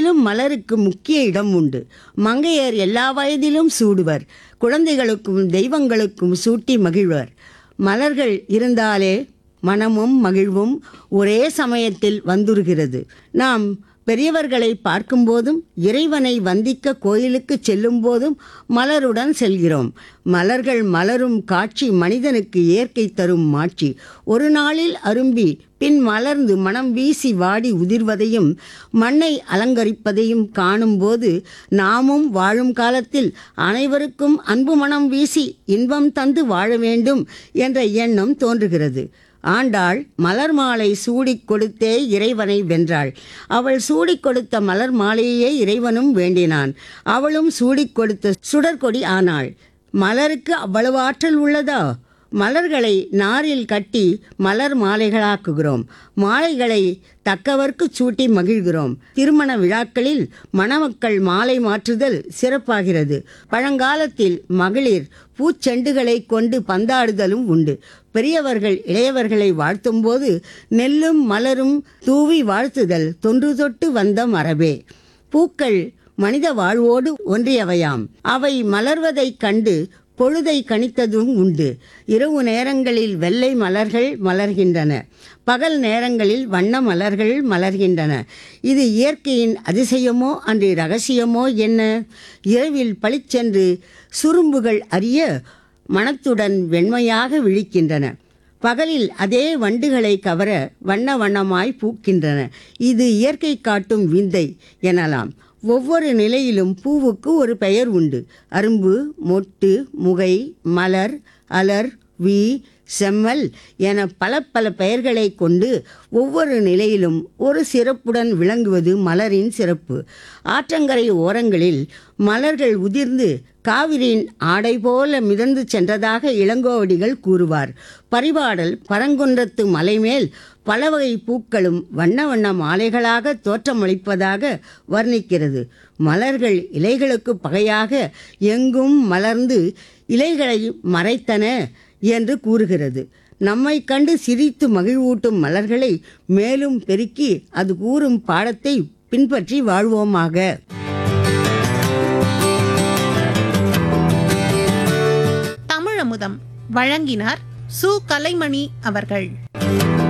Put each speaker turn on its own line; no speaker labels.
மனதிலும் மலருக்கு முக்கிய இடம் உண்டு மங்கையர் எல்லா வயதிலும் சூடுவர் குழந்தைகளுக்கும் தெய்வங்களுக்கும் சூட்டி மகிழ்வர் மலர்கள் இருந்தாலே மனமும் மகிழ்வும் ஒரே சமயத்தில் வந்துருகிறது நாம் பெரியவர்களை பார்க்கும்போதும் இறைவனை வந்திக்க கோயிலுக்கு செல்லும் போதும் மலருடன் செல்கிறோம் மலர்கள் மலரும் காட்சி மனிதனுக்கு இயற்கை தரும் மாட்சி ஒரு நாளில் அரும்பி பின் மலர்ந்து மனம் வீசி வாடி உதிர்வதையும் மண்ணை அலங்கரிப்பதையும் காணும்போது நாமும் வாழும் காலத்தில் அனைவருக்கும் அன்பு மனம் வீசி இன்பம் தந்து வாழ வேண்டும் என்ற எண்ணம் தோன்றுகிறது ஆண்டாள் மலர் மாலை சூடிக் கொடுத்தே இறைவனை வென்றாள் அவள் சூடிக் கொடுத்த மலர் மாலையே இறைவனும் வேண்டினான் அவளும் சூடிக் கொடுத்த சுடற்கொடி ஆனாள் மலருக்கு அவ்வளவு ஆற்றல் உள்ளதா மலர்களை நாரில் கட்டி மலர் மாலைகளாக்குகிறோம் மாலைகளை தக்கவர்க்கு சூட்டி மகிழ்கிறோம் திருமண விழாக்களில் மணமக்கள் மாலை மாற்றுதல் சிறப்பாகிறது பழங்காலத்தில் மகளிர் பூச்செண்டுகளை கொண்டு பந்தாடுதலும் உண்டு பெரியவர்கள் இளையவர்களை வாழ்த்தும்போது நெல்லும் மலரும் தூவி வாழ்த்துதல் தொன்று தொட்டு வந்த மரபே பூக்கள் மனித வாழ்வோடு ஒன்றியவையாம் அவை மலர்வதைக் கண்டு பொழுதை கணித்ததும் உண்டு இரவு நேரங்களில் வெள்ளை மலர்கள் மலர்கின்றன பகல் நேரங்களில் வண்ண மலர்கள் மலர்கின்றன இது இயற்கையின் அதிசயமோ அன்று ரகசியமோ என்ன இரவில் பளிச்சென்று சுரும்புகள் அறிய மனத்துடன் வெண்மையாக விழிக்கின்றன பகலில் அதே வண்டுகளை கவர வண்ண வண்ணமாய் பூக்கின்றன இது இயற்கை காட்டும் விந்தை எனலாம் ஒவ்வொரு நிலையிலும் பூவுக்கு ஒரு பெயர் உண்டு அரும்பு மொட்டு முகை மலர் அலர் வி செம்மல் என பல பல பெயர்களை கொண்டு ஒவ்வொரு நிலையிலும் ஒரு சிறப்புடன் விளங்குவது மலரின் சிறப்பு ஆற்றங்கரை ஓரங்களில் மலர்கள் உதிர்ந்து காவிரியின் ஆடை போல மிதந்து சென்றதாக இளங்கோவடிகள் கூறுவார் பரிபாடல் பரங்குன்றத்து மலைமேல் பல வகை பூக்களும் வண்ண வண்ண மாலைகளாக தோற்றமளிப்பதாக வர்ணிக்கிறது மலர்கள் இலைகளுக்கு பகையாக எங்கும் மலர்ந்து இலைகளை மறைத்தன என்று கூறுகிறது நம்மை கண்டு சிரித்து மகிழ்வூட்டும் மலர்களை மேலும் பெருக்கி அது கூறும் பாடத்தை பின்பற்றி வாழ்வோமாக
தமிழமுதம் வழங்கினார் சு கலைமணி அவர்கள்